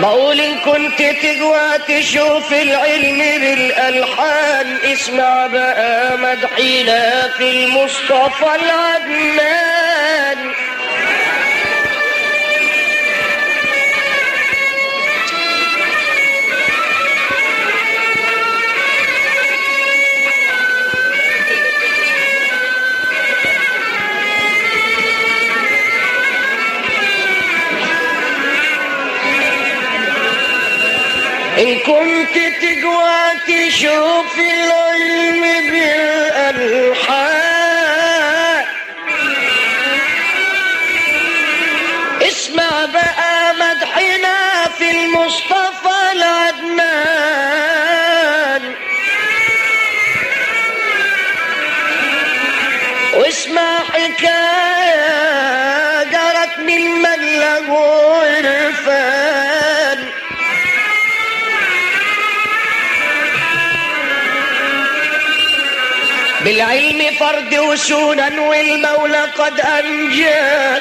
بقول ان كنت تجوى تشوف العلم بالالحان اسمع بقى مدحينا في المصطفى العدنان إن كنت تجوى تشوف العلم بالألحان اسمع بقى مدحنا في المصطفى العدنان واسمع حكاية جرت ممن له عرفان بالعلم فرد وسونا والمولى قد أنجاك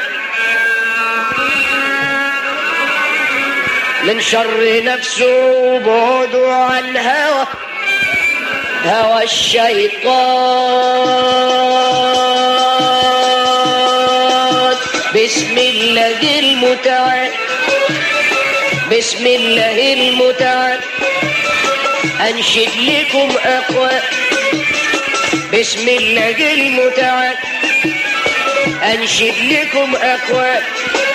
من شر نفسه وبعده عن هوى هوى الشيطان بسم الله المتعال بسم الله المتعال أنشد لكم أقوال بسم الله المتعال أنشد لكم أقوال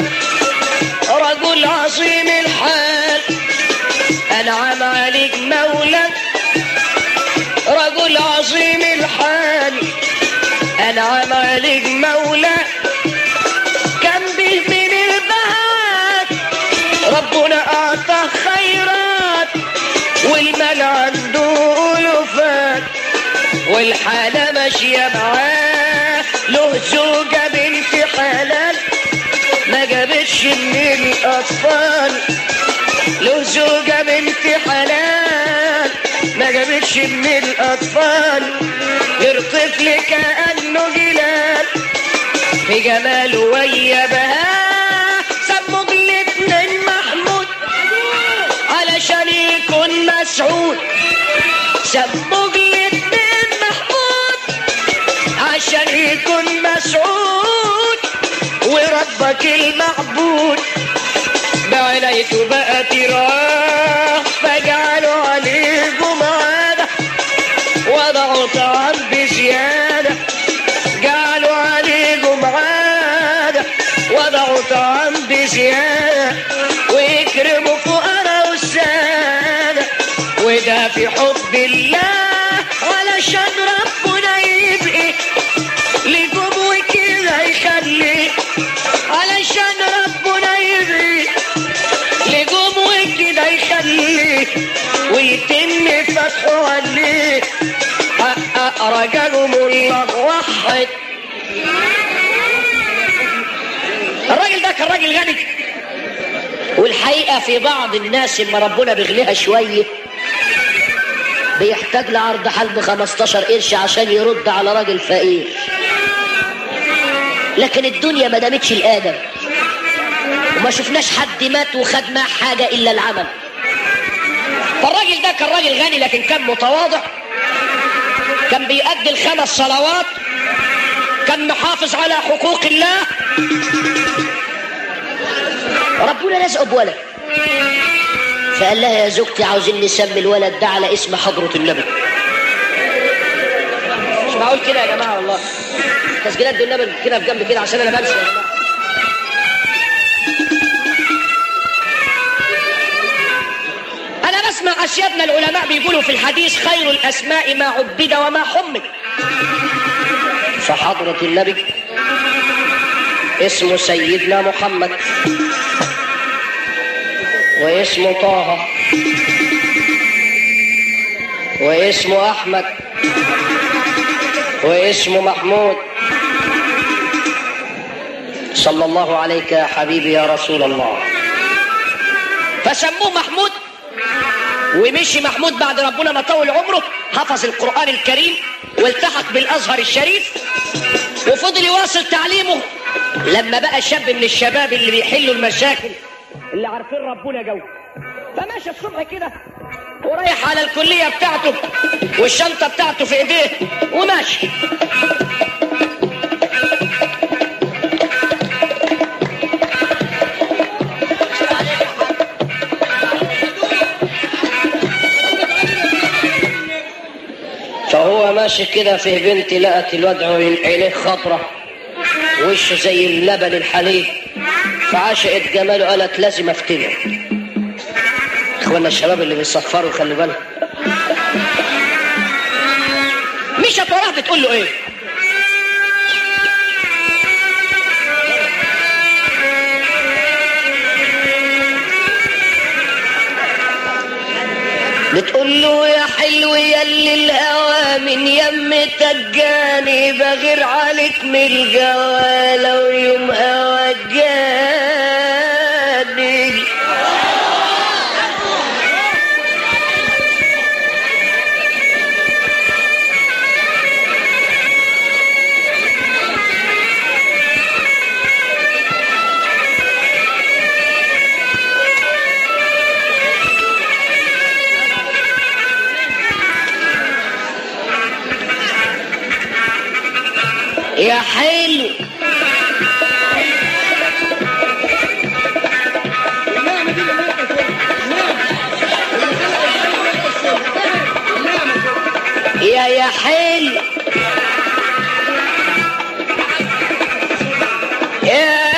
رجل عظيم الحال أنعم عليك مولاك رجل عظيم الحال أنعم عليك مولاك كان به من البهات ربنا أعطى خيرات والمال عنده ألوفات والحالة ماشية معاه له زوجة بنت حلال ما جابتش من الأطفال له زوجة بنت حلال ما جابتش من الأطفال غير طفل كأنه جلال في جماله ويا بهاه سموا الاتنين محمود علشان يكون مسعود سموا الاتنين محمود عشان يكون مسعود وربك المعبود بعنايته بقى تراه فجعلوا عليه جمعانة وضعوا طعام بزيادة جعلوا عليه جمعانة وضعوا طعام بزيادة ويكرموا فقراء والسادة وده في حب الله علشان ربنا يبقي لجوم وكده يخلي علشان ربنا يبقي لجوم وكده يخلي ويتم فتحه عليه حقق رجلهم الله وحد الراجل ده كان راجل غني والحقيقة في بعض الناس اما ربنا بيغليها شوية بيحتاج لعرض حلب 15 قرش عشان يرد على راجل فقير لكن الدنيا ما دامتش الآدم وما شفناش حد مات وخد معاه حاجة إلا العمل فالراجل ده كان راجل غني لكن كان متواضع كان بيأدي الخمس صلوات كان محافظ على حقوق الله ربنا رزقه بولد فقال لها يا زوجتي عاوزين نسمي الولد ده على اسم حضرة النبي مش معقول كده يا جماعة والله تسجيلات دول النبي كده في جنب كده عشان انا بمشي يا جماعة انا بسمع اشياء العلماء بيقولوا في الحديث خير الاسماء ما عبد وما حمد فحضرة النبي اسمه سيدنا محمد واسمه طه واسمه احمد واسمه محمود صلى الله عليك يا حبيبي يا رسول الله فسموه محمود ومشي محمود بعد ربنا ما طول عمره حفظ القرآن الكريم والتحق بالأزهر الشريف وفضل يواصل تعليمه لما بقى شاب من الشباب اللي بيحلوا المشاكل اللي عارفين ربنا جو فماشي الصبح كده ورايح على الكليه بتاعته والشنطه بتاعته في ايديه وماشي فهو ماشي كده في بنت لقت الواد عينيه خضرة وشه زي اللبن الحليب فعشقت جماله قالت لازم افتنه اخوانا الشباب اللي بيصفروا خلي بالك مشت وراه بتقول له ايه بتقول له يا حلو يلي الهوى من يمتك جاني بغير عليك من الجوا لو يوم هوا جاني يا حلو يا يا حلو يا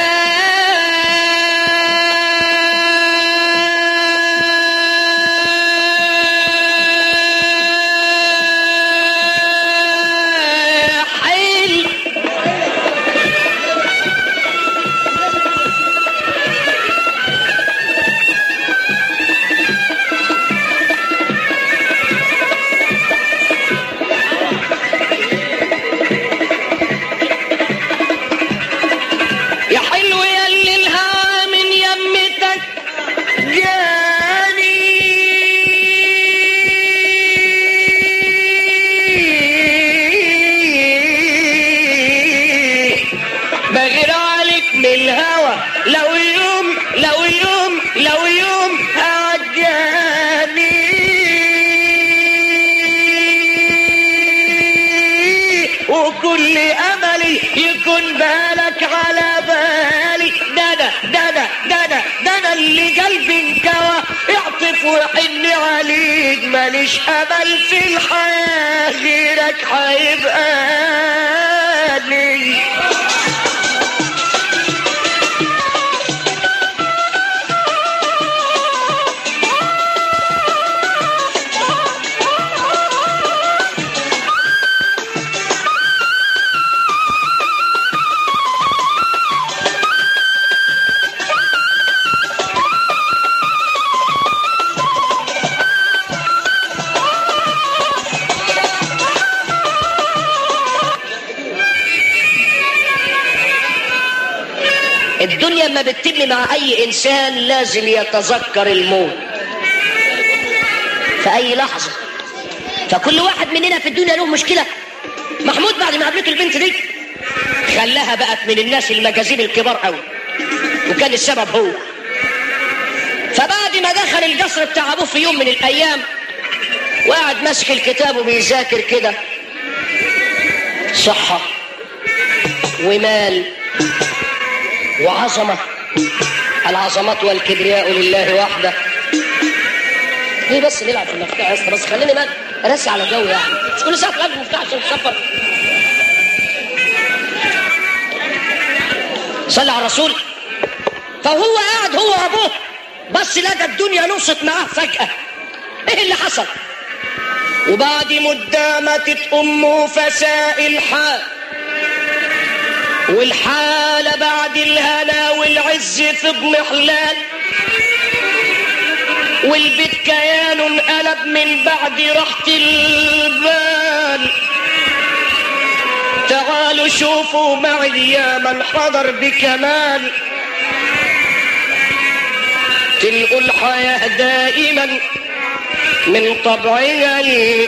حلو يا حلو يا اللي الهوى من يمتك جاني بغير عليك من الهوى لو يوم لو يوم لو يوم هوجاني وكل املي يكون بالك على بالي ده انا ده انا ده انا ده انا اللي قلبي انكوى اعطف وحن عليك ماليش امل في الحياه غيرك هيبقى لي الدنيا ما بتتم مع اي انسان لازم يتذكر الموت في اي لحظة فكل واحد مننا في الدنيا له مشكلة محمود بعد ما قابلته البنت دي خلاها بقت من الناس المجازين الكبار قوي وكان السبب هو فبعد ما دخل القصر بتاع ابوه في يوم من الايام وقعد ماسك الكتاب وبيذاكر كده صحة ومال وعظمة العظمات والكبرياء لله وحده ليه بس نلعب في المفتاح يا اسطى بس خليني بقى راسي على جو يعني مش كل ساعه تلعب المفتاح عشان تسفر صلى على الرسول فهو قاعد هو وابوه بس لقى الدنيا نصت معاه فجأة ايه اللي حصل وبعد مدة ماتت امه فساء الحال والحالة بعد الهنا والعز في اضمحلال والبيت كيان انقلب من بعد راحة البال تعالوا شوفوا معي يا من حضر بكمال تلقوا الحياة دائما من طبعها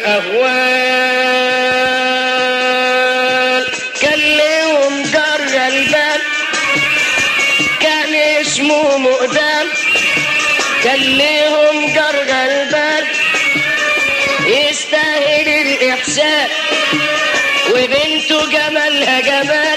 الأهوال كان ليهم جر البال كان اسمه مؤذان كان ليهم إحسان وبنته جمالها جمال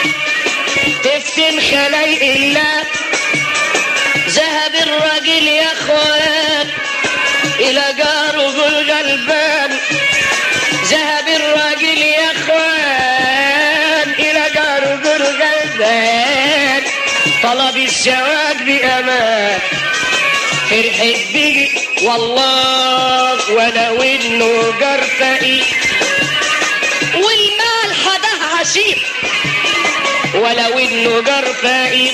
تفتن خلايق الله ذهب الراجل يا اخوان الى جاره الغلبان ذهب الراجل يا اخوان الى جاره الغلبان طلب الزواج بامان فرحت بيه والله ولو انه جار فقير والمال حداه عشير ولو انه جار فقير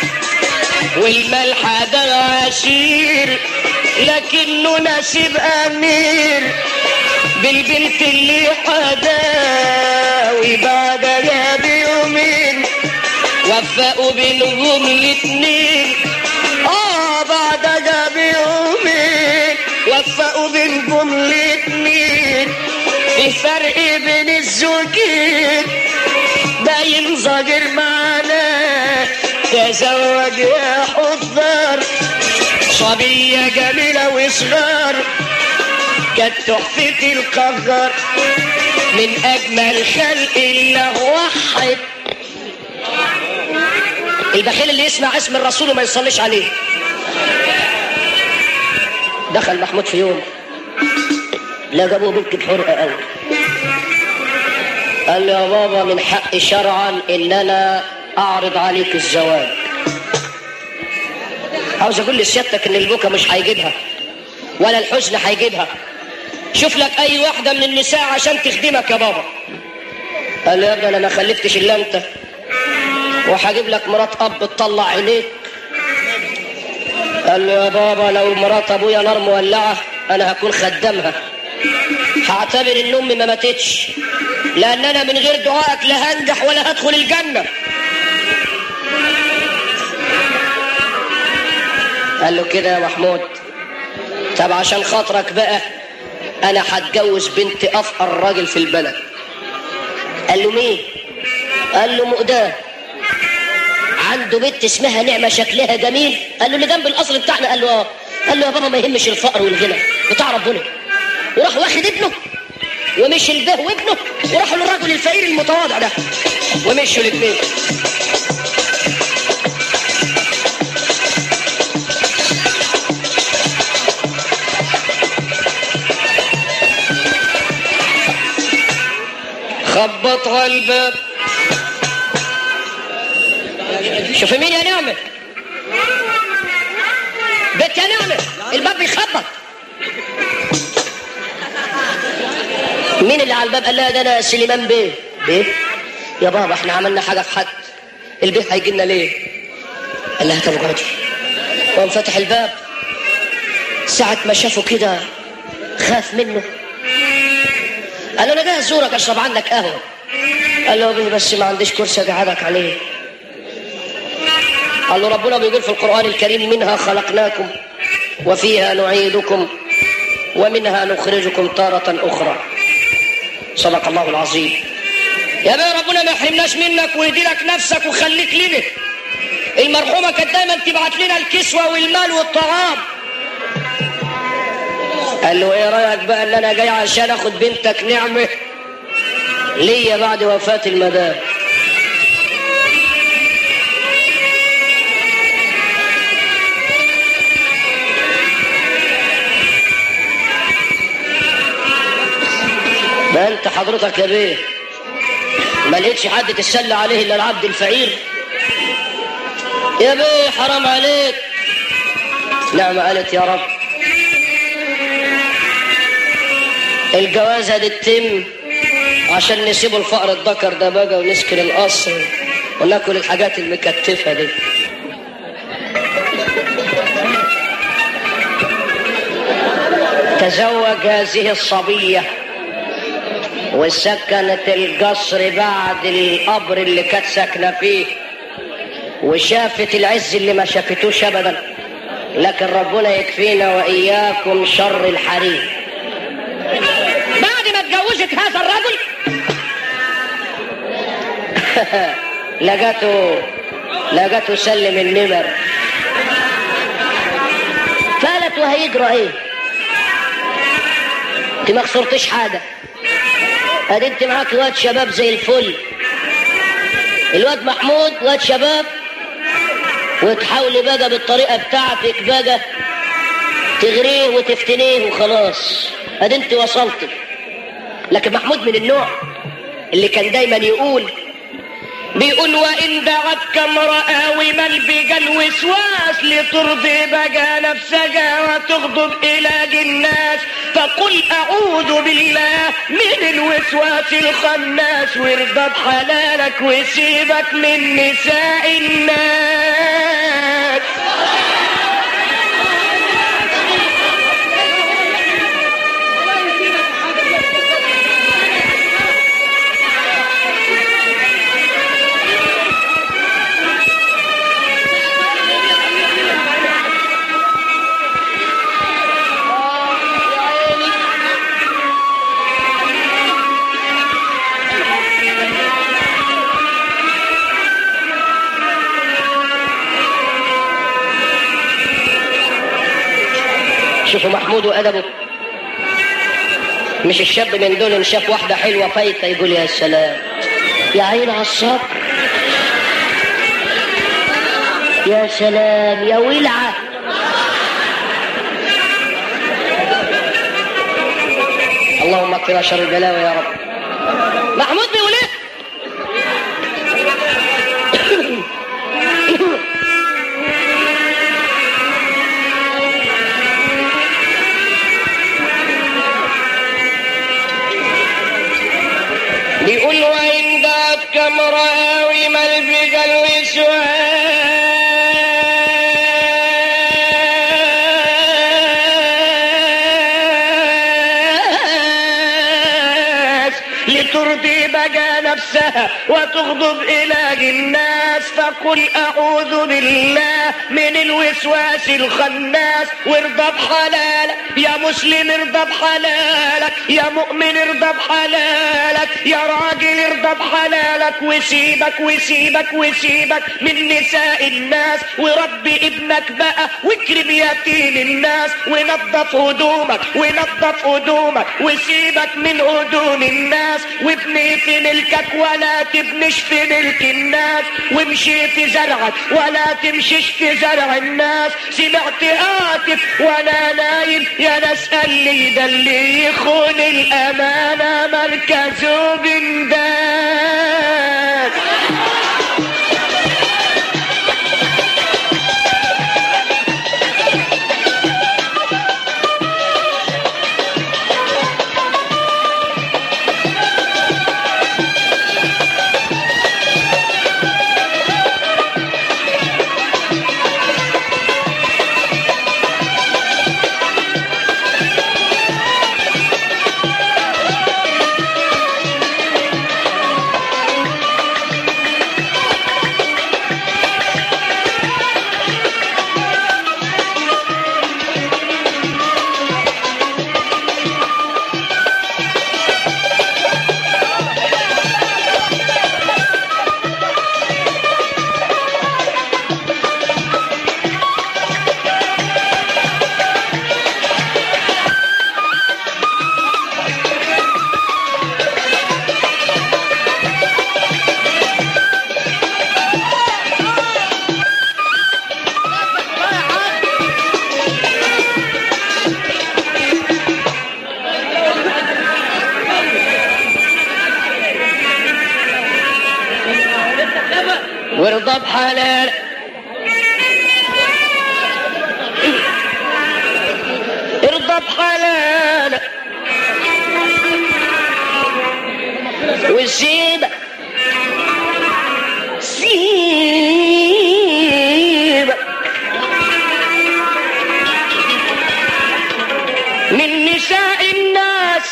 والملح ده عشير لكنه نسيب امير بالبنت اللي حدا وبعدها بيومين وفقوا بينهم الاتنين اه بعدها بيومين وفقوا بينهم الاتنين في فرق بين الزوجين باين ظاهر معانا تزوج يا حضار صبية جميلة وصغار كانت تحفة القدر من أجمل خلق الله وحد البخيل اللي يسمع اسم الرسول وما يصليش عليه دخل محمود في يوم لا جابوه بنت بحرقة قوي قال له يا بابا من حقي شرعا ان انا اعرض عليك الزواج عاوز اقول لسيادتك ان البكا مش هيجيبها ولا الحزن هيجيبها شوف لك اي واحده من النساء عشان تخدمك يا بابا قال له يا ابني انا ما خلفتش الا انت وهجيب لك مرات اب تطلع عينيك قال له يا بابا لو مرات ابويا نار مولعه انا هكون خدامها هعتبر ان امي ما ماتتش لان انا من غير دعائك لا هنجح ولا هدخل الجنه قال له كده يا محمود طب عشان خاطرك بقى انا هتجوز بنت افقر راجل في البلد قال له مين قال له مؤداه عنده بنت اسمها نعمة شكلها جميل قال له اللي جنب القصر بتاعنا قال له اه قال له يا بابا ما يهمش الفقر والغنى بتاع ربنا وراح واخد ابنه ومشي البه وابنه وراحوا للرجل الفقير المتواضع ده ومشوا الاثنين خبط على الباب شوف مين يا نعمة بنت يا نعمة الباب بيخبط مين اللي على الباب قال لها ده انا سليمان بيه بيه يا بابا احنا عملنا حاجه في حد البيه هيجي لنا ليه قال لها طب اقعدي وقام فتح الباب ساعة ما شافه كده خاف منه قال له انا جاي ازورك اشرب عنك قهوه قال له بيه بس ما عنديش كرسي اقعدك عليه قال له ربنا بيقول في القرآن الكريم منها خلقناكم وفيها نعيدكم ومنها نخرجكم تارة أخرى صدق الله العظيم يا بيه ربنا ما يحرمناش منك ويهدي لك نفسك وخليك لنا المرحومة كانت دايما تبعت لنا الكسوة والمال والطعام قال له ايه رايك بقى ان انا جاي عشان اخد بنتك نعمه ليا بعد وفاه المدام ما انت حضرتك يا بيه ما لقيتش حد تسلى عليه الا العبد الفقير يا بيه حرام عليك نعم قالت يا رب الجوازة دي تتم عشان نسيب الفقر الذكر ده بقى ونسكن القصر وناكل الحاجات المكتفة دي تزوج هذه الصبية وسكنت القصر بعد القبر اللي كانت ساكنة فيه وشافت العز اللي ما شافتوش ابدا لكن ربنا يكفينا واياكم شر الحريم بعد ما اتجوزت هذا الرجل لقته لقته سلم النمر قالت وهيجرى ايه انت ما خسرتش حاجه ادي انت معاك واد شباب زي الفل الواد محمود واد شباب وتحاولي بقى بالطريقه بتاعتك بقى تغريه وتفتنيه وخلاص ادي انت وصلت لكن محمود من النوع اللي كان دايما يقول بيقول وإن دعتك امرأة ومن بقى الوسواس لترضي بقى نفسك وتغضب إلى الناس فقل أعوذ بالله من الوسواس الخناس وارضى بحلالك وسيبك من نساء الناس شوفوا محمود وأدبه مش الشاب من دول إن شاف واحدة حلوة فايتة يقول يا سلام يا عين على الصبر يا سلام يا ولعة اللهم اكفنا شر البلاوي يا رب محمود بيقول ايه بيقول وإن دعتك امرأة ومن بقى الوسواس لترضي بقى نفسها وتغضب إلى الناس فقل أعوذ بالله من الوسواس الخناس وارضى بحلالك يا مسلم ارضى بحلالك يا مؤمن ارضى بحلالك يا راجل ارضى بحلالك وسيبك وسيبك وسيبك من نساء الناس وربي ابنك بقى واكرم يتيم الناس ونظف هدومك ونظف هدومك وسيبك من هدوم الناس وابني في ملكك ولا تبنش في ملك الناس وامشي في زرعك ولا تمشيش في زرع الناس سمعت هاتف وانا نايم يا ناس قال لي ده اللي يخون الامانه مركزه بندان وارضى بحلال ارضى بحلال وسيبك سيبك من نساء الناس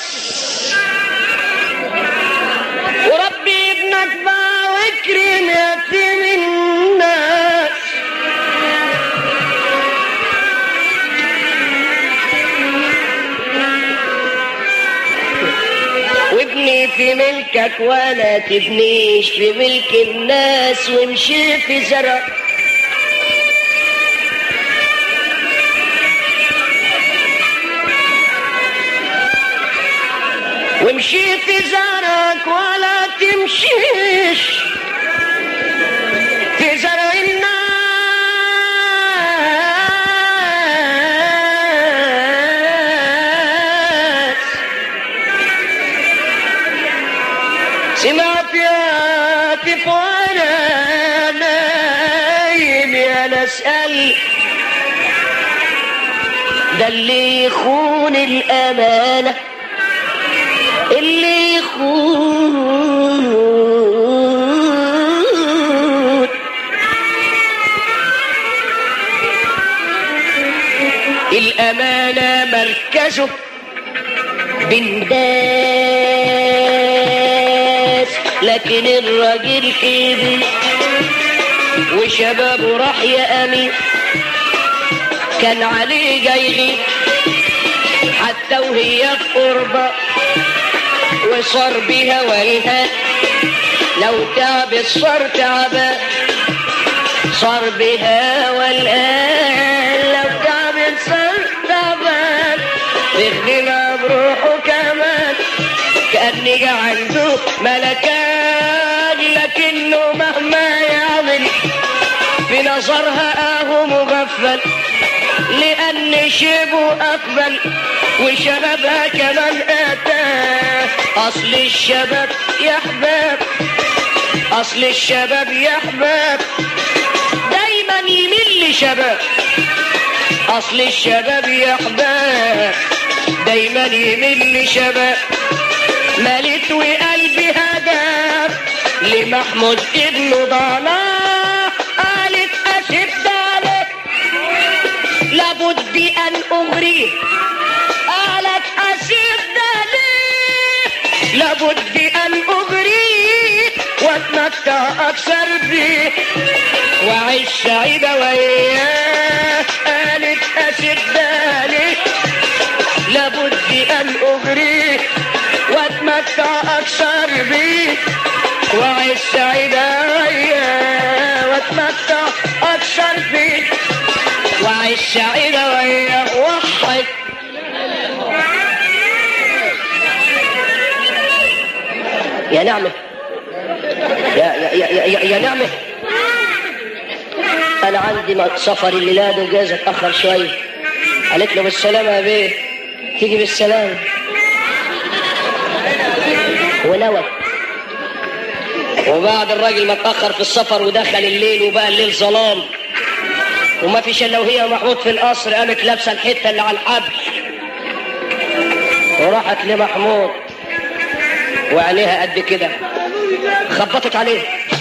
وربي ابنك بقى واكرم يتيم الناس وابني في ملكك ولا تبنيش في ملك الناس وامشي في زرع وامشي في زرعك ولا تمشيش في زرع الناس سمعت يا تف وانا نايم يا نسأل ده اللي يخون الأمانة اللي يخون الأمانة مركزه بنداس لكن الراجل كبير وشبابه راح يا أمين كان عليه جايغي حتى وهي في قربة وصار بها ويها لو تعب صار تعبان صار بها والآن لو تعب صار تعبان بيخدمها بروحه كمان كأن جا عنده ملكان لكنه مهما يعمل في نظرها اهو مغفل لان شبه اقبل وشبابها كمان اتاه اصل الشباب يا احباب اصل الشباب يا احباب دايما يميل لشباب اصل الشباب يا احباب دايما يميل لشباب مليت وقلبي هدف لمحمود ابن ضناه قالت اشد عليك لابد ان اغريه قالت اشد عليك لابد ان اغريه واتمتع اكثر بيه وعيش سعيدة وياه قالت اشد عليك لابد ان اغريه واتمتع اكثر بيه وعيش سعيدة وياه واتمتع اكثر بيه وعيش سعيدة وياه وحد يا نعمة يا يا يا يا, يا نعمة أنا عندي م- سفر الليلة ده وجايز أتأخر شوية قالت له بالسلامة يا بيه تيجي بالسلامة ونوت وبعد الراجل ما اتأخر في السفر ودخل الليل وبقى الليل ظلام وما فيش الا وهي محمود في القصر قامت لابسه الحته اللي على الحبل وراحت لمحمود وعينيها قد كده خبطت عليه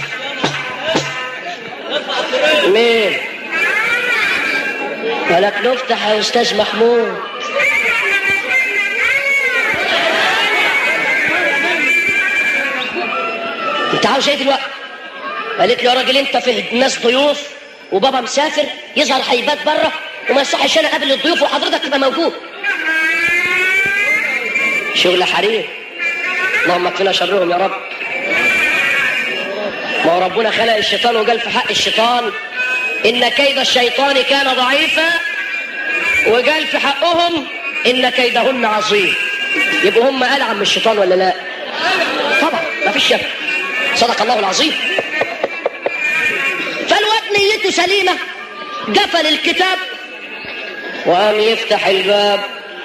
مين قالت له افتح يا استاذ محمود انت عاوز ايه دلوقتي قالت له يا راجل انت في ناس ضيوف وبابا مسافر يظهر هيبات بره وما يصحش انا اقابل الضيوف وحضرتك تبقى موجود شغل حرير اللهم اكفنا شرهم يا رب ما هو ربنا خلق الشيطان وقال في حق الشيطان ان كيد الشيطان كان ضعيفا وقال في حقهم ان كيدهن عظيم يبقوا هم العن من الشيطان ولا لا طبعا ما فيش شك صدق الله العظيم فالواد نيته سليمه قفل الكتاب وقام يفتح الباب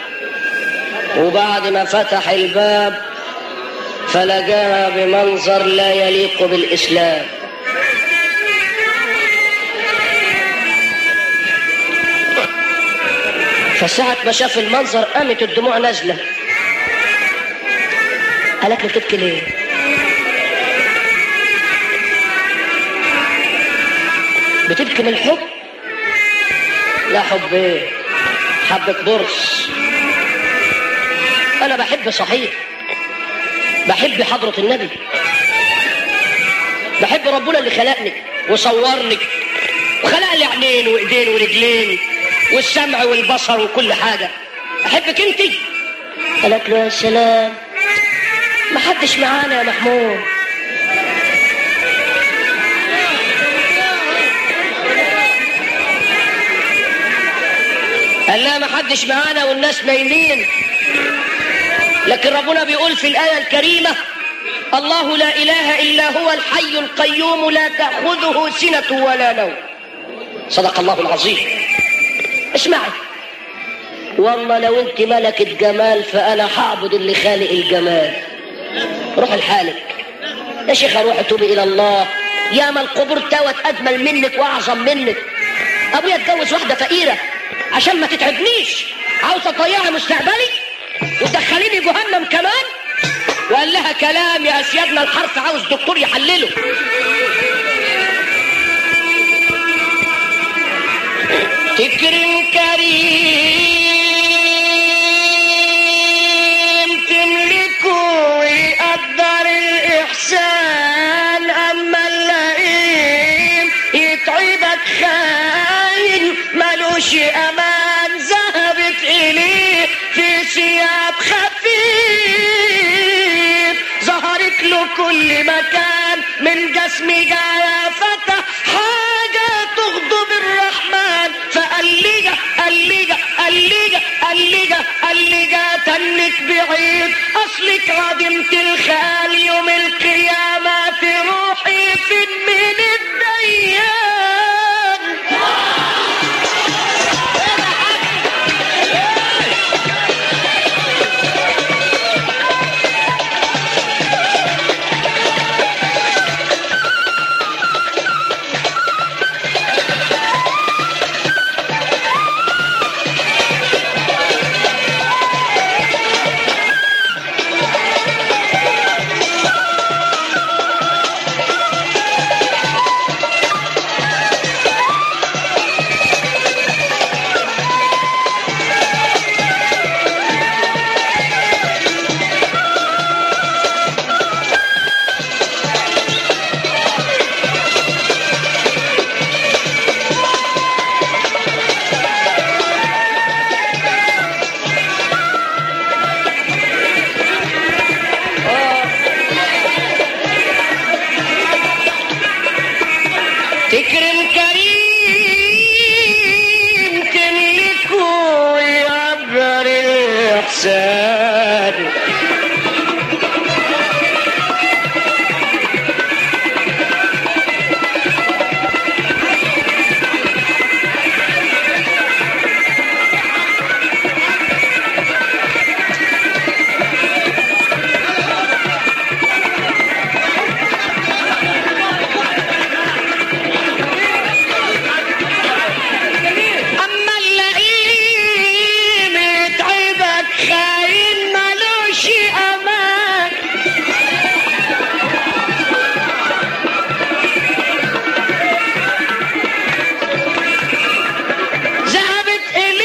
وبعد ما فتح الباب فلقاها بمنظر لا يليق بالإسلام فساعة ما شاف المنظر قامت الدموع نازلة قالت له بتبكي ليه؟ بتبكي من الحب؟ لا حب ايه؟ حبة برص أنا بحب صحيح بحب حضرة النبي بحب ربنا اللي خلقني وصورني وخلق لي عينين وايدين ورجلين والسمع والبصر وكل حاجة أحبك أنت قالت له يا سلام ما حدش معانا يا محمود قال لها ما حدش معانا والناس نايمين لكن ربنا بيقول في الآية الكريمة الله لا إله إلا هو الحي القيوم لا تأخذه سنة ولا نوم صدق الله العظيم اسمعي والله لو انت ملكة جمال فأنا هعبد اللي خالق الجمال روح لحالك يا شيخ روح توبي إلى الله يا ما القبور توت أجمل منك وأعظم منك أبويا اتجوز واحدة فقيرة عشان ما تتعبنيش عاوزة تضيعي مستقبلي وتدخليني جهنم كمان وقال لها كلام يا سيادنا الحرف عاوز دكتور يحلله تكرم كريم تملكه ويقدر الإحسان أما اللئيم يتعبك خاين ملوش أمان ذهبت إليه في ثياب خفيف ظهرت له كل مكان من جسمي جاية فتح حاجة تغضب الرحمن فقلجة قلجة قلجة قلجة قلجة تنك بعيد أصلك عدمت الخال يوم القيامة في روحي في من الديان تكرم كريم تملكه ويعبر الإحسان أما اللئيم يتعبك خاين ملوش أمان ذهبت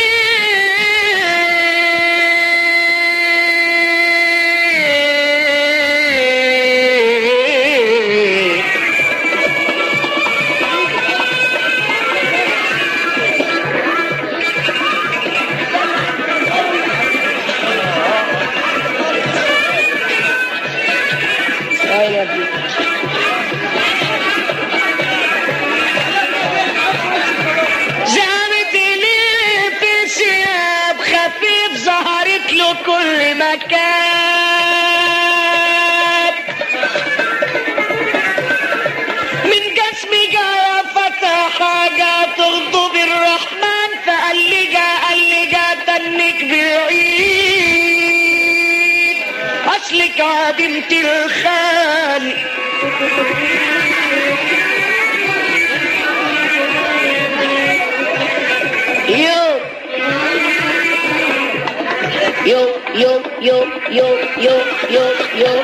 إليه أين أبيك؟ ذهبت إليه في ثياب خفيف ظهرت له كل مكان من جسمي جاية فتح حاجة تغضب الرحمن فقال لي جا قال لي جا تنك بعيد أصلك عدمت الخالق يو يو يو يو يو يو يو يو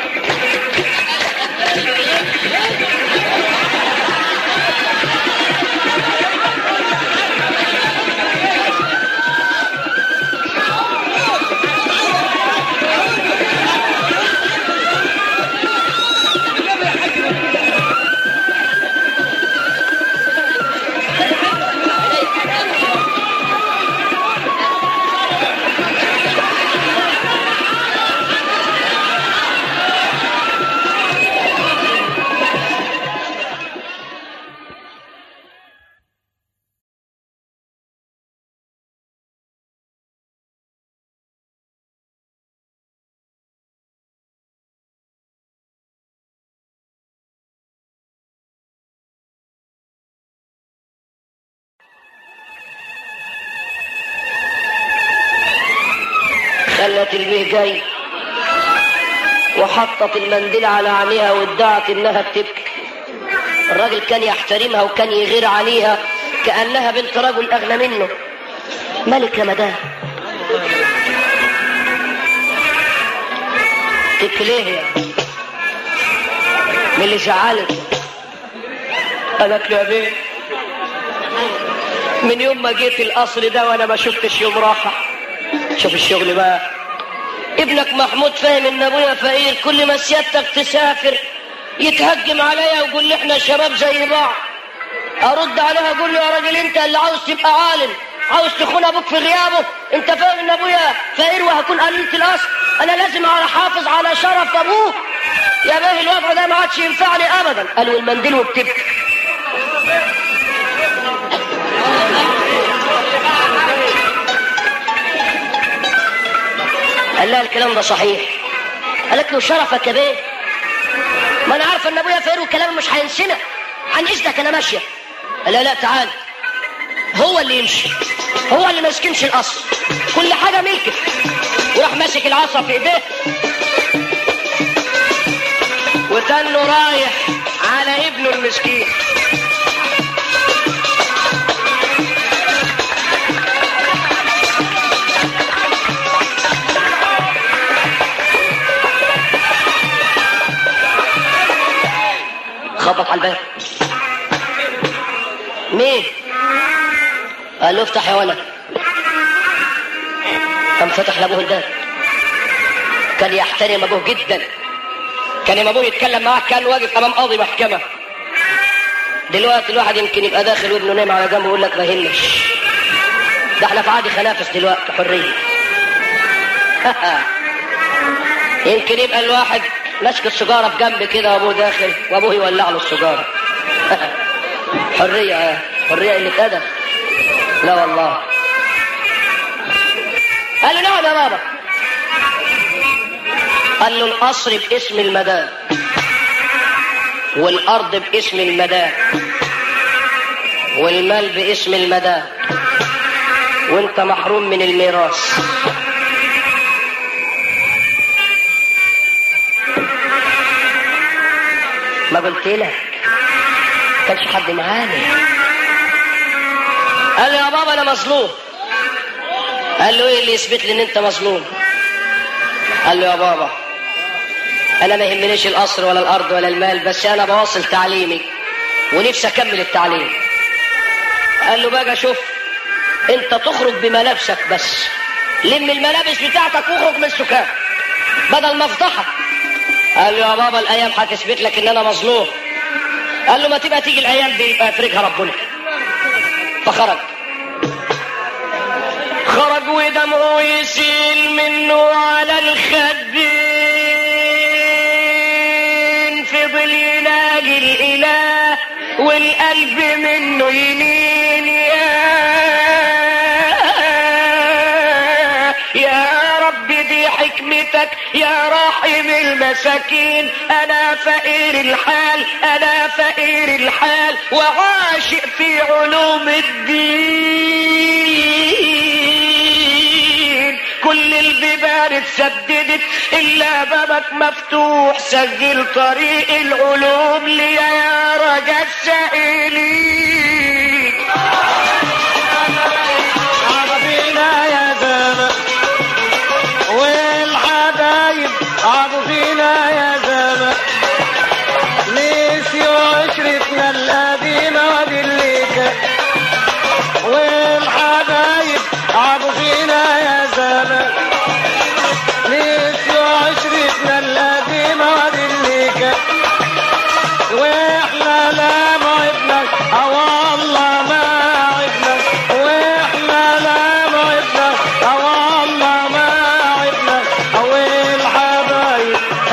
قالت البيه جاي وحطت المنديل على عينيها وادعت انها بتبكي الراجل كان يحترمها وكان يغير عليها كانها بنت رجل اغنى منه مالك يا مدام تبكي ليه يا من اللي زعلك قالت له يا بيه من يوم ما جيت القصر ده وانا ما شفتش يوم راحه شوف الشغل بقى ابنك محمود فاهم ان ابويا فقير كل ما سيادتك تسافر يتهجم عليا ويقول لي احنا شباب زي بعض ارد عليها اقول له يا راجل انت اللي عاوز تبقى عالم عاوز تخون ابوك في غيابه انت فاهم ان ابويا فقير وهكون قليلة الاصل انا لازم احافظ على شرف ابوك يا بيه الوضع ده ما عادش ينفعني ابدا قالوا المنديل وبتبكي قال لها الكلام ده صحيح قالت له شرفك يا بيه ما انا عارفه ان ابويا فقير والكلام مش هينسنا عن اذنك انا ماشيه قال لها لا تعال هو اللي يمشي هو اللي ما يسكنش القصر كل حاجه ملكك وراح ماسك العصا في ايديه وتنه رايح على ابنه المسكين خبط على الباب مين قال له افتح يا ولد قام فتح لابوه الباب كان يحترم ابوه جدا كان لما ابوه يتكلم معاه كان واقف امام قاضي محكمه دلوقتي الواحد يمكن يبقى داخل وابنه نايم على جنبه ويقول لك ما يهمش ده احنا في عادي خنافس دلوقتي حريه يمكن يبقى الواحد ماسك السيجاره في جنب كده وابوه داخل وابوه يولع له السيجاره حريه حريه اللي ادب لا والله قال له نعم يا بابا قال له القصر باسم المدام والارض باسم المدام والمال باسم المدام وانت محروم من الميراث ما قلت لك كانش حد معانا قال له يا بابا انا مظلوم قال له ايه اللي يثبت لي ان انت مظلوم قال له يا بابا انا ما يهمنيش القصر ولا الارض ولا المال بس انا بواصل تعليمي ونفسي اكمل التعليم قال له بقى شوف انت تخرج بملابسك بس لم الملابس بتاعتك واخرج من السكان بدل ما افضحك قال له يا بابا الايام هتثبت لك ان انا مظلوم قال له ما تبقى تيجي الايام دي يبقى يفرجها ربنا فخرج خرج ودمعه يسيل منه على الخدين فضل يناجي الاله والقلب منه يمين يا يا رب دي حكمتك يا راحم المساكين انا فقير الحال انا فقير الحال وعاشق في علوم الدين كل البيبان اتسددت الا بابك مفتوح سجل طريق العلوم لي يا رجا السائلين عرفينا يا زمان والحبايب عرفينا يا زمان نسيوا عشرتنا القديمة واللي كان والحبايب عرفينا يا زمان نسيوا عشرتنا القديمة واللي كان واحنا لا موعدنا اه والله ما عدنا واحنا لا موعدنا اه والله ما عدنا او الحبايب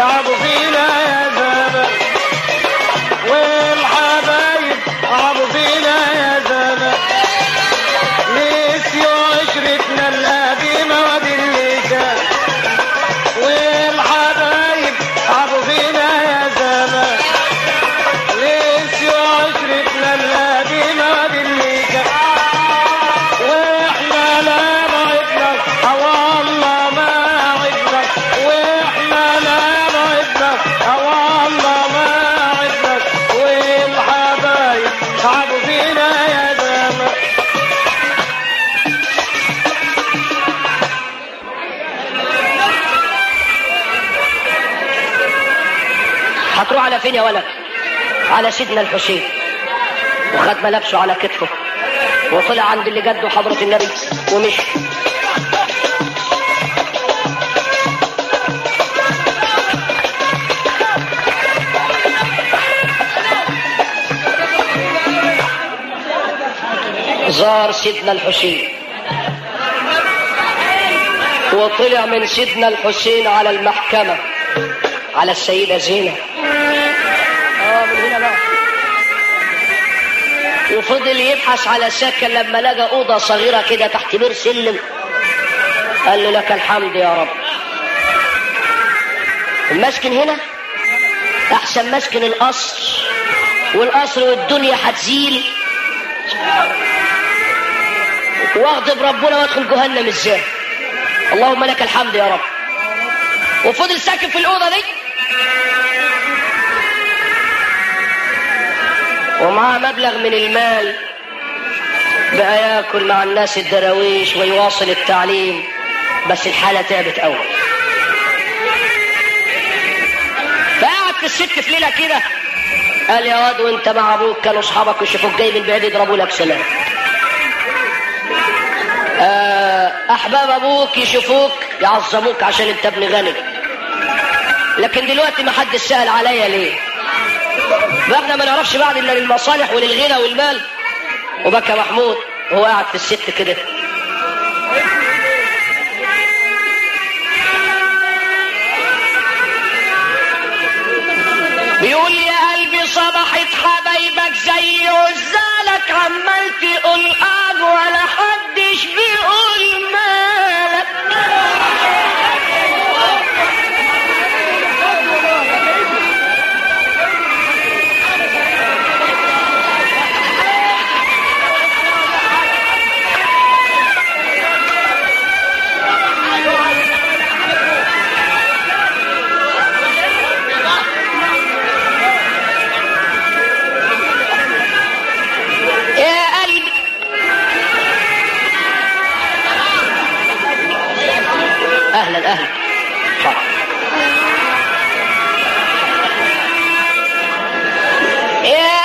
هتروح على فين يا ولد على سيدنا الحسين وخد ملابسه على كتفه وطلع عند اللي جده حضرة النبي ومشي زار سيدنا الحسين وطلع من سيدنا الحسين على المحكمة على السيدة زينب اه من هنا بقى وفضل يبحث على سكن لما لقى أوضة صغيرة كده تحت بير سلم قال له لك الحمد يا رب المسكن هنا أحسن مسكن القصر والقصر والدنيا هتزيل واغضب ربنا وادخل جهنم ازاي اللهم لك الحمد يا رب وفضل ساكن في الأوضة دي ومعاه مبلغ من المال بقى ياكل مع الناس الدراويش ويواصل التعليم بس الحالة تعبت أول فقعد في الست في ليلة كده قال يا واد وانت مع ابوك كانوا اصحابك يشوفوك جاي من بعيد يضربوا لك سلام آه، احباب ابوك يشوفوك يعظموك عشان انت ابن غني لكن دلوقتي ما حد سأل عليا ليه ما احنا ما نعرفش بعد الا للمصالح وللغنى والمال وبكى محمود وهو قاعد في الست كده بيقول يا قلبي صبحت حبايبك زي عزالك عمال تقول اه ولا حدش بيقول مالك يا قلبي اهلا اهلا يا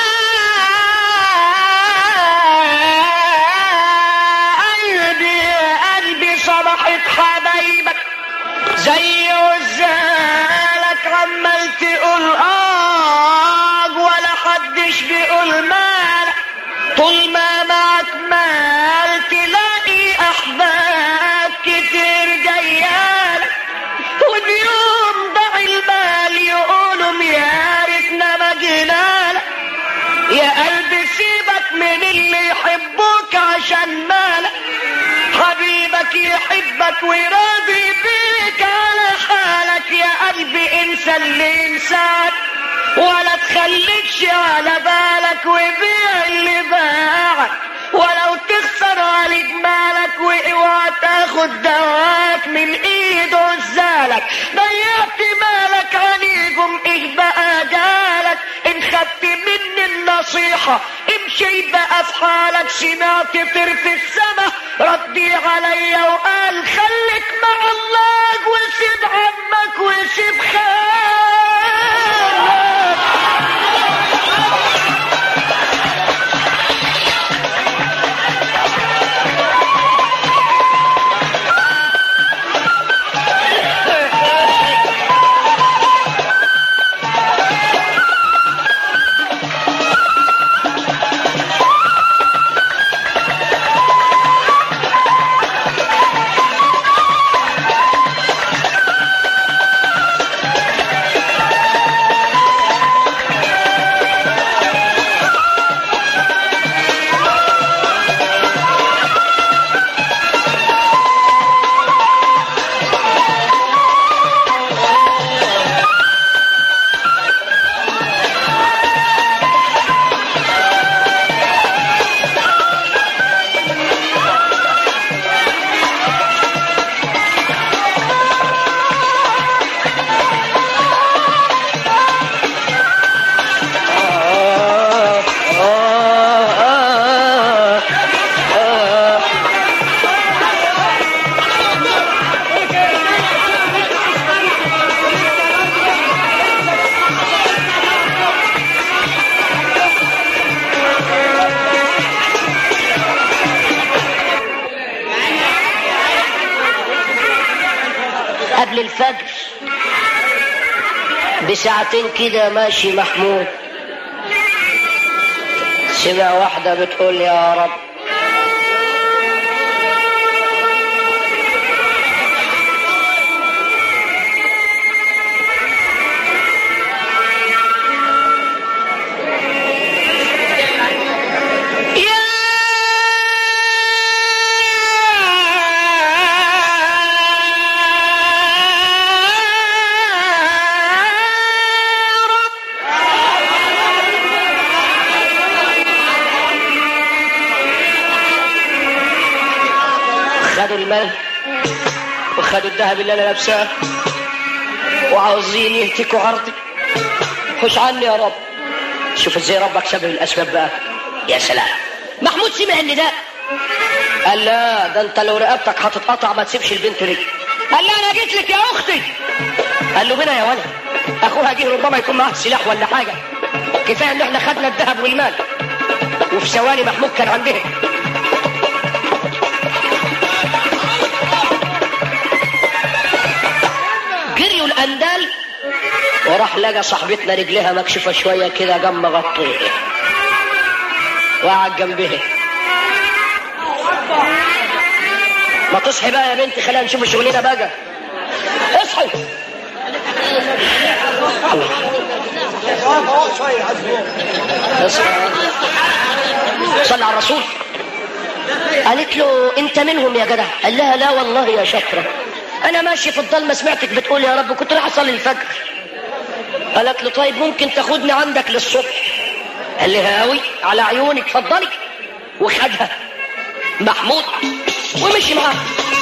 قلبي يا قلبي صبحت حبايبك زي وزالك عمال تقول اه ولا حدش بيقول مالك طول ما معك مال تلاقي احباب كتير جيالك واليوم ضاع المال يقولوا يا ريتنا ما جينالك يا قلبي سيبك من اللي يحبوك عشان مالك حبيبك يحبك ويراضي بيك على حالك يا قلبي انسى اللي ينساك ولا تخليكش على بالك وبيع اللي باعك ولو تخسر عليك مالك واوعى تاخد دواك من ايد عزالك ضيعت مالك عليكم ايه بقى جالك ان خدت مني النصيحة امشي بقى في حالك سمعت طير في السما ردي عليا وقال خليك مع الله وسيب عمك وسيب خالك قبل الفجر بساعتين كده ماشي محمود سمع واحدة بتقول يا رب يا رب خدوا المال وخدوا الذهب اللي انا لابساه وعاوزين يهتكوا عرضي خش عني يا رب شوف ازاي ربك سبب الاسباب بقى يا سلام محمود سمع النداء قال لا ده انت لو رقبتك هتتقطع ما تسيبش البنت ليه قال لا انا جيت لك يا اختي قال له بنا يا ولد اخوها جه ربما يكون معاه سلاح ولا حاجه كفايه ان احنا خدنا الذهب والمال وفي ثواني محمود كان عندها جريوا الاندال وراح لقى صاحبتنا رجلها مكشوفه شويه كده جنب غطيه وقعد جنبها ما تصحي بقى يا بنتي خلينا نشوف شغلنا بقى اصحي اصحي صلى على الرسول قالت له انت منهم يا جدع قال لها لا والله يا شطره انا ماشي في الضلمه سمعتك بتقول يا رب كنت رايح اصلي الفجر قالت له طيب ممكن تاخدني عندك للصبح قال لها قوي على عيونك اتفضلي وخدها محمود ومشي معاها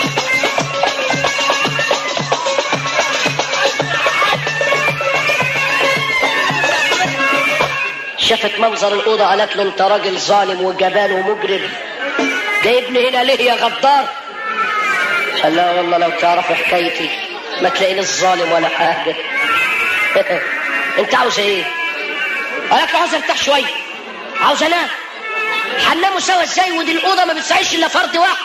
شافت منظر الأوضة قالت له أنت راجل ظالم وجبان ومجرم جايبني هنا ليه يا غدار؟ قال لا والله لو تعرف حكايتي ما تلاقيني الظالم ولا حاجة أنت عاوز إيه؟ قالت له عاوز أرتاح شوية عاوز أنام هنناموا سوا إزاي ودي الأوضة ما بتسعيش إلا فرد واحد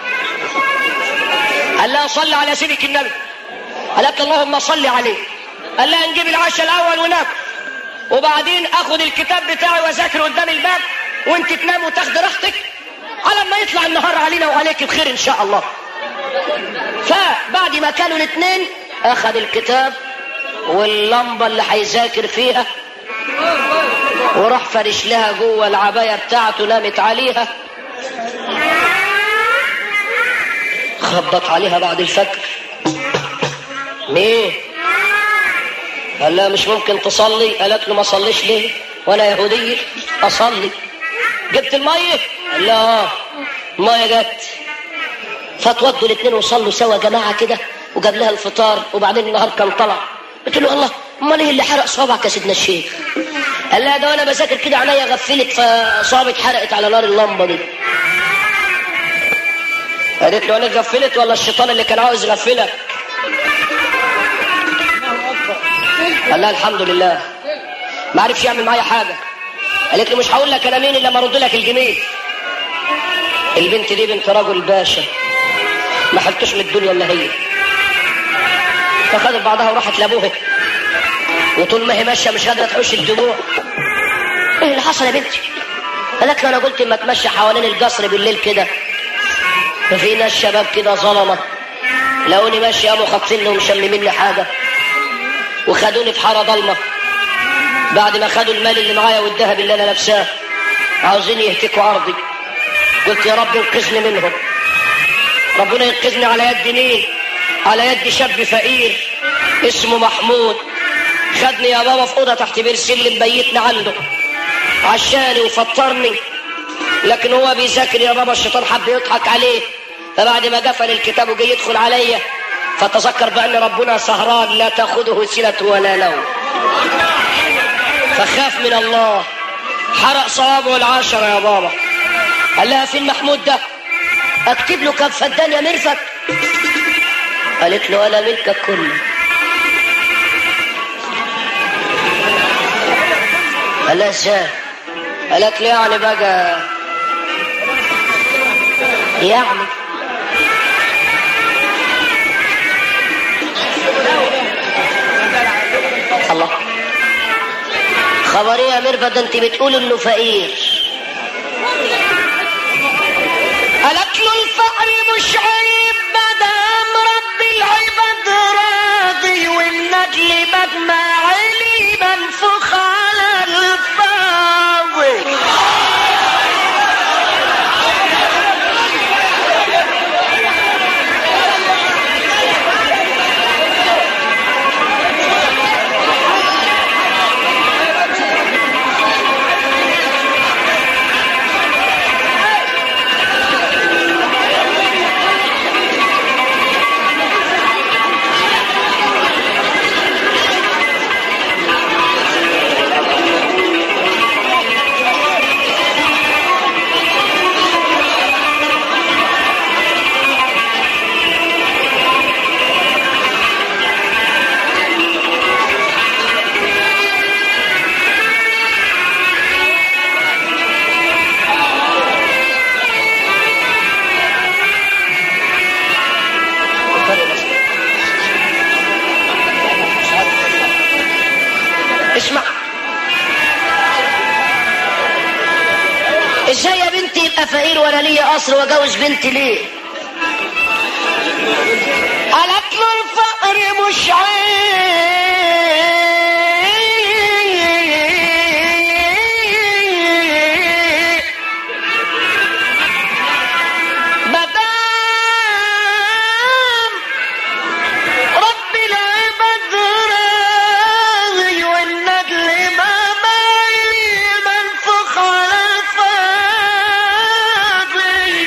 قال لها صلي على سيدك النبي قالت له اللهم صل عليه قال لها نجيب العشاء الأول وناكل وبعدين اخد الكتاب بتاعي واذاكر قدام الباب وانت تنام وتاخد راحتك على ما يطلع النهار علينا وعليك بخير ان شاء الله فبعد ما كانوا الاثنين اخذ الكتاب واللمبه اللي هيذاكر فيها وراح فرش لها جوه العبايه بتاعته نامت عليها خبط عليها بعد الفجر مين قال لها مش ممكن تصلي قالت له ما صليش ليه وانا يهودية اصلي جبت المية قال لها اه المية جت فتوضوا الاثنين وصلوا سوا جماعة كده وجاب لها الفطار وبعدين النهار كان طلع قلت له الله امال ايه اللي حرق صوابعك يا سيدنا الشيخ قال لها ده وانا بذاكر كده عينيا غفلت فصابت حرقت على نار اللمبه دي قالت له انا غفلت ولا الشيطان اللي كان عاوز يغفلك قال لها الحمد لله ما عرفش يعمل معايا حاجه قالت له مش هقول لك انا مين الا لما ارد لك الجميل البنت دي بنت رجل باشا ما حلتوش من الدنيا الا هي فخدت بعضها وراحت لابوها وطول ما هي ماشيه مش قادره تحوش الدموع ايه اللي حصل يا بنتي قالت له انا قلت اما اتمشى حوالين القصر بالليل كده ففي ناس شباب كده ظلمه لقوني ماشي قاموا خاطفيني ومشممين حاجه وخدوني في حاره ضلمه بعد ما خدوا المال اللي معايا والذهب اللي انا لابساه عاوزين يهتكوا عرضي قلت يا رب انقذني منهم ربنا ينقذني على يد مين على يد شاب فقير اسمه محمود خدني يا بابا في اوضه تحت بير سلم بيتنا عنده عشاني وفطرني لكن هو بيذاكر يا بابا الشيطان حب يضحك عليه فبعد ما قفل الكتاب وجاي يدخل عليا فتذكر بأن ربنا سهران لا تأخذه سنة ولا نوم فخاف من الله حرق صوابه العشرة يا بابا قال لها فين محمود ده اكتب له كم فدان يا مرفت قالت له انا ملكك كله قال لها ازاي قالت له يعني بقى يعني خبر ايه يا ميرفت ده انت بتقول انه فقير قالت له الفقر مش عيب مدام رب العباد راضي والنجل مجمع علي منفوخ على الفاضي اسمع ازاي يا بنتي يبقى فقير وانا ليا قصر واجوز بنتي ليه قالت له الفقر مش عيب مدام رب العباد راضي والنجل ما مايل منفوخ على الفاضي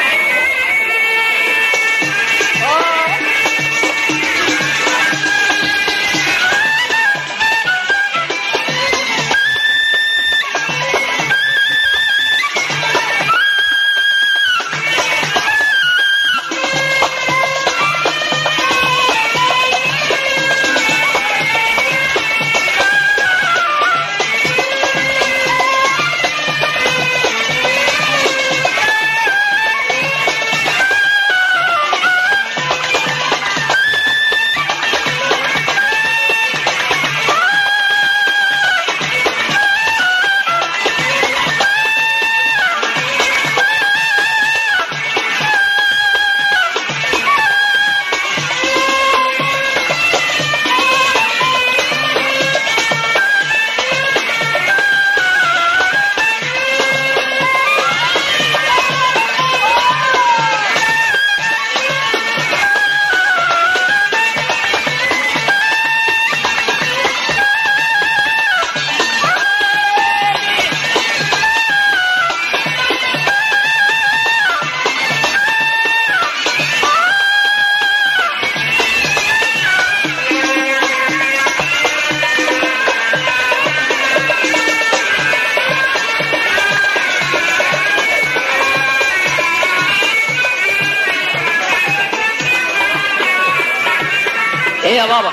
ايه يا بابا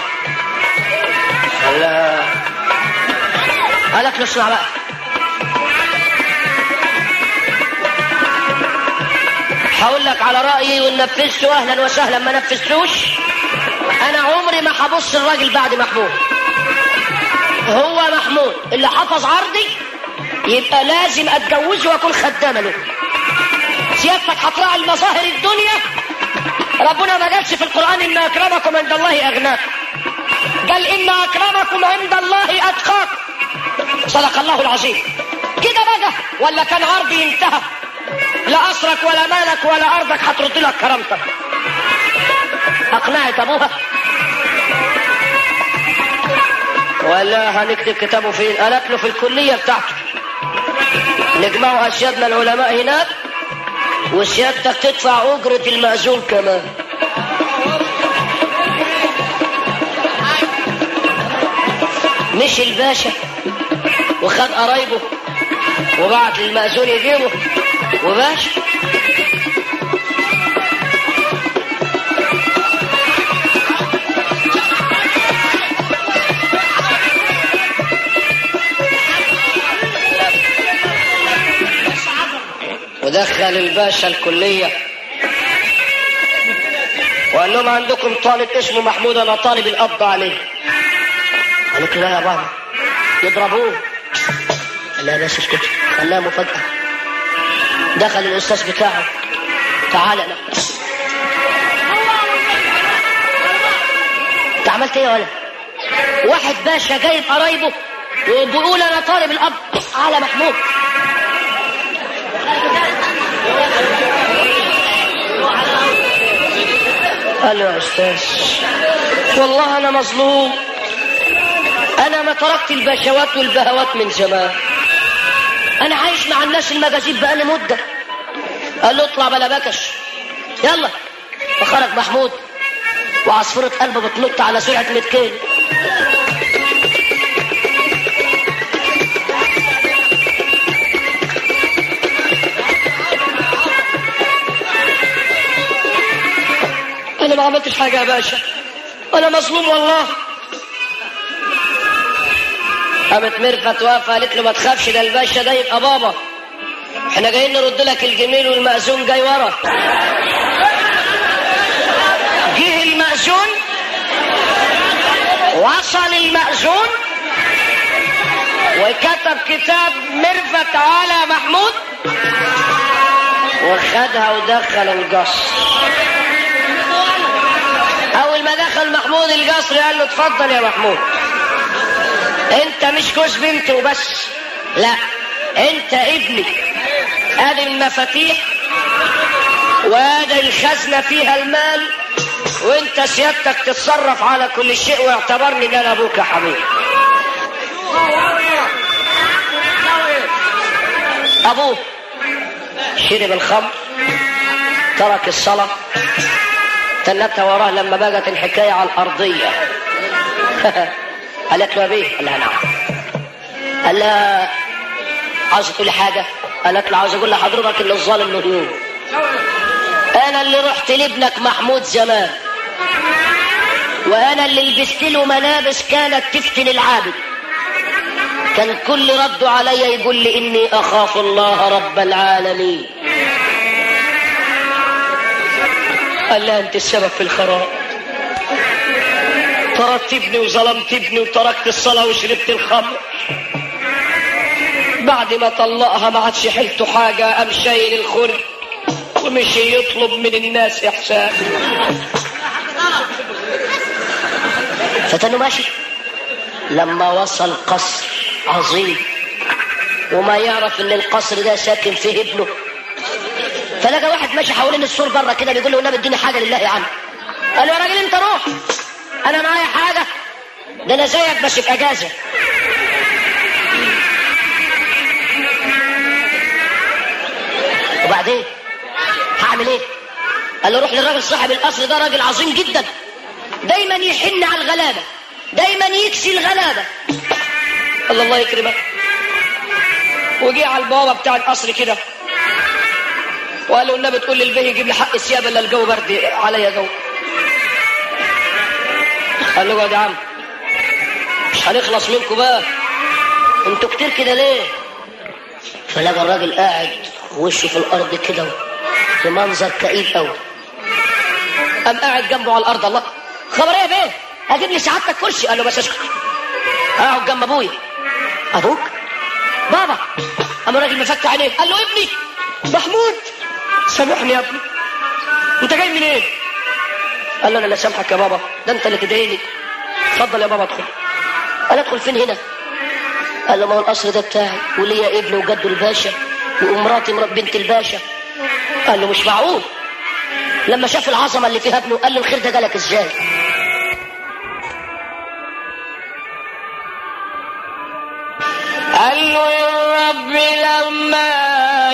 لا قالك له اسمع بقى هقول لك على رايي وان نفذته اهلا وسهلا ما نفذتوش انا عمري ما هبص الراجل بعد محمود هو محمود اللي حفظ عرضي يبقى لازم اتجوزه واكون خدامه له سيادتك هتراعي المظاهر الدنيا ربنا ما قالش في القرآن إن أكرمكم عند الله أغناكم قال إن أكرمكم عند الله أتقاكم صدق الله العظيم كده بقى ولا كان عرضي انتهى لا أسرك ولا مالك ولا أرضك هترد لك كرامتك أقنعت أبوها ولا هنكتب كتابه فين قالت له في الكلية بتاعته نجمعوا أشيادنا العلماء هناك وسيادتك تدفع أجرة المأذون كمان مش الباشا وخد قرايبه وبعت للمأذون يجيبه وباشا ودخل الباشا الكلية وقال لهم عندكم طالب اسمه محمود انا طالب القبض عليه قالت له لا يا بابا يضربوه قال لها بس اسكت خلاها مفاجأة دخل الأستاذ بتاعه تعالى لا انت عملت ايه يا ولد واحد باشا جايب قرايبه وبيقول انا طالب الاب على محمود قال له يا استاذ والله انا مظلوم انا ما تركت البشوات والبهوات من زمان انا عايش مع الناس المجازيب بقالي مده قال له اطلع بلا بكش يلا فخرج محمود وعصفورة قلبه بتنط على سرعة 100 كيلو انا ما عملتش حاجة يا باشا انا مظلوم والله قامت مرفت واقفة قالت له ما تخافش ده الباشا ده يبقى بابا احنا جايين نرد لك الجميل والمأذون جاي ورا جه المأذون وصل المأذون وكتب كتاب مرفت على محمود وخدها ودخل القصر اول ما دخل محمود القصر قال له اتفضل يا محمود انت مش جوز بنت وبس لا انت ابني ادي المفاتيح وادي الخزنة فيها المال وانت سيادتك تتصرف على كل شيء واعتبرني ان انا ابوك يا حبيبي ابوه شرب الخمر ترك الصلاة تنتها وراه لما بقت الحكاية على الأرضية قالت له يا بيه قال لها نعم قال لها عاوز تقولي حاجة قالت له عاوز اقول لحضرتك ان الظالم له ديون انا اللي رحت لابنك محمود زمان وانا اللي لبست له ملابس كانت تفتن العابد كان كل رده عليا يقول لي اني اخاف الله رب العالمين قال لها انت السبب في الخراب طردت ابني وظلمت ابني وتركت الصلاة وشربت الخمر بعد ما طلقها ما عادش حيلته حاجة قام شايل الخرج ومشي يطلب من الناس إحسان فتنه ماشي لما وصل قصر عظيم وما يعرف ان القصر ده ساكن فيه ابنه فلقى واحد ماشي حوالين السور بره كده بيقول له النبي اديني حاجه لله عنه قال له يا راجل انت روح انا معايا حاجه ده انا زيك بس في اجازه وبعدين هعمل ايه قال له روح للراجل صاحب القصر ده راجل عظيم جدا دايما يحن على الغلابه دايما يكسي الغلابه الله الله يكرمك وجي على البوابه بتاع القصر كده وقال له النبي تقول للبيه يجيب لي حق الثياب الا الجو برد عليا جو قال له اقعد يا عم مش هنخلص منكم بقى انتوا كتير كده ليه فلقى الراجل قاعد وشه في الارض كده في منظر كئيب قوي قام قاعد جنبه على الارض الله خبر ايه يا بيه اجيب لي سعادتك كرسي قال له بس اسكت اقعد جنب ابويا ابوك بابا قام الراجل مفك عينيه قال له ابني محمود سامحني يا ابني انت جاي منين إيه؟ قال له انا لا سامحك يا بابا ده انت اللي تدعيني اتفضل يا بابا ادخل قال ادخل فين هنا قال له ما هو القصر ده بتاعي وليا ابن وجده الباشا ومراتي مرات بنت الباشا قال له مش معقول لما شاف العظمه اللي فيها ابنه قال له الخير ده جالك ازاي قال له يا رب لما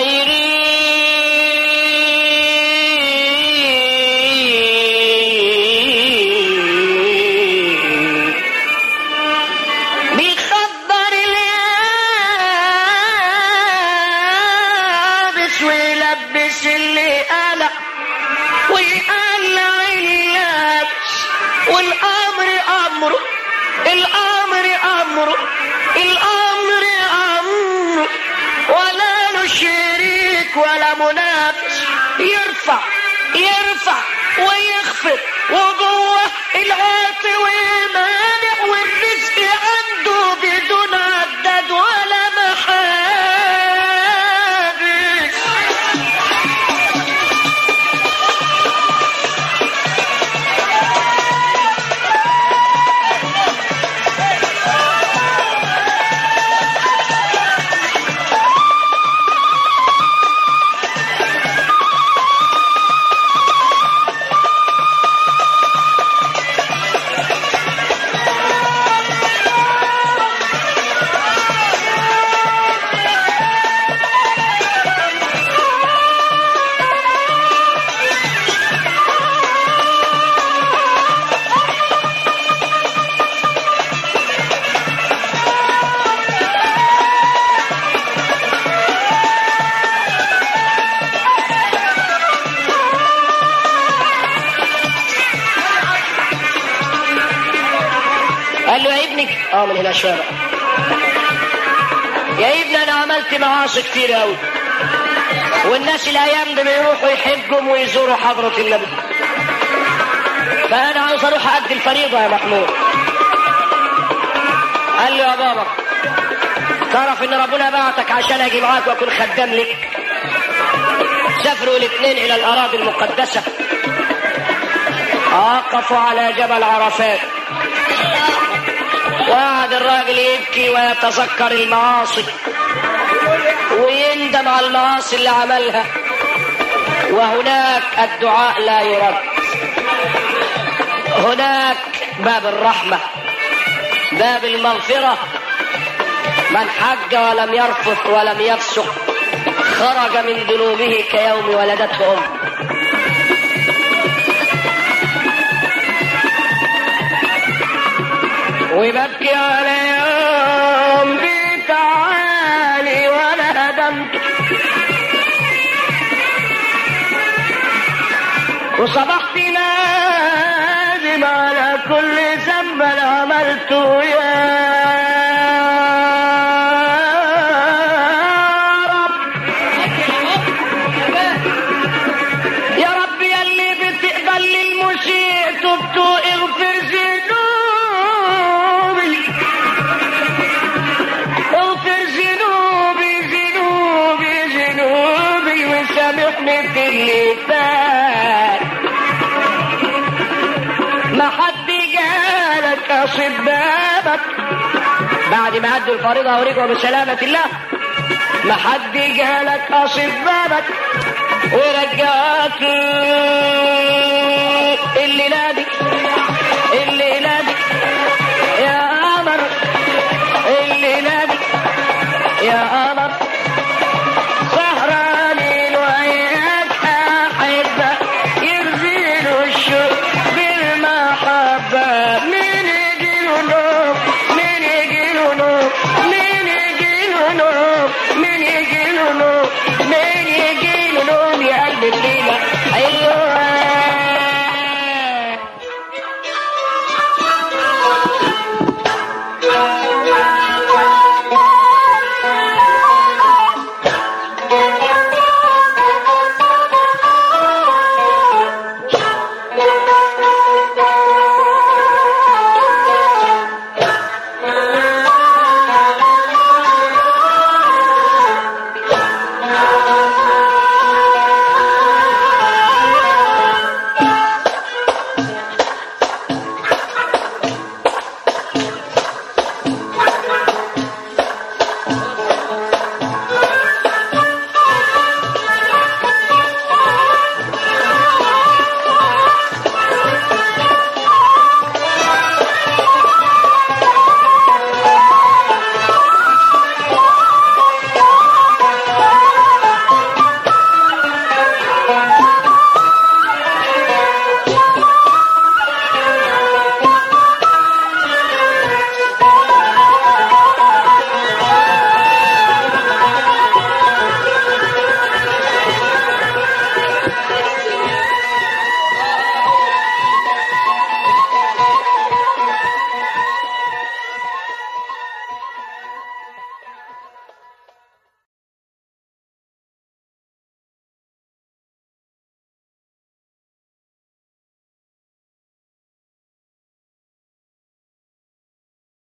يريد بيخبر اليابس ويلبس اللي قلق ويقلع اليابس والامر امره الامر امره الامر امره ولا له شريك ولا منافس يرفع يرفع ويخفض وجوه العاطي والمانع والرزق عنده بدون عدد ولا قال له يا ابني اه من هنا شويه بقى يا ابني انا عملت معاصي كتير قوي والناس الايام دي بيروحوا يحجوا ويزوروا حضرة النبي فانا عاوز اروح ادي الفريضة يا محمود قال له يا بابا تعرف ان ربنا بعتك عشان اجي معاك واكون خدام لك سافروا الاثنين الى الاراضي المقدسة وقفوا على جبل عرفات وقعد الراجل يبكي ويتذكر المعاصي ويندم على المعاصي اللي عملها وهناك الدعاء لا يرد هناك باب الرحمة باب المغفرة من حج ولم يرفث ولم يفسق خرج من ذنوبه كيوم ولدته أمه وببكي على يوم بتعالي وانا هدمت وصبحت نادم على كل ذنب انا عملته يا رب يا رب يا اللي بتقبل للمسيء تبت اغفر ذنوبي اغفر ذنوبي ذنوبي ذنوبي وسامحني في اللي فات ما حد جالك اصب بابك بعد ما عدوا الفريضة ورجعوا بسلامة الله ما حد جالك اصب بابك ورجعت اللي نادي